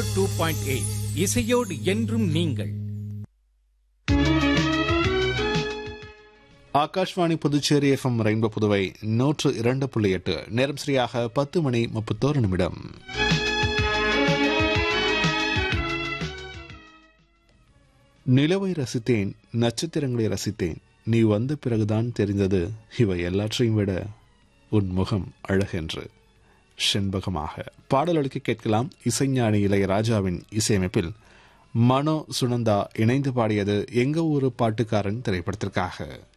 zero two point eight இசையோடு என்றும் நீங்கள் ஆகாஷ்வாணி புதுச்சேரி எஃப்எம் ரெயின்போ புதுவை நூற்று இரண்டு புள்ளி எட்டு நேரம் சரியாக பத்து மணி முப்பத்தோரு நிமிடம் நிலவை ரசித்தேன் நட்சத்திரங்களை ரசித்தேன் நீ வந்த பிறகுதான் தெரிந்தது இவை எல்லாற்றையும் விட உன் முகம் அழகென்று செண்பகமாக பாடலொலிக்கு கேட்கலாம் இசைஞானி இளையராஜாவின் இசையமைப்பில் மனோ சுனந்தா இணைந்து பாடியது எங்க ஊரு பாட்டுக்காரன் திரைப்படத்திற்காக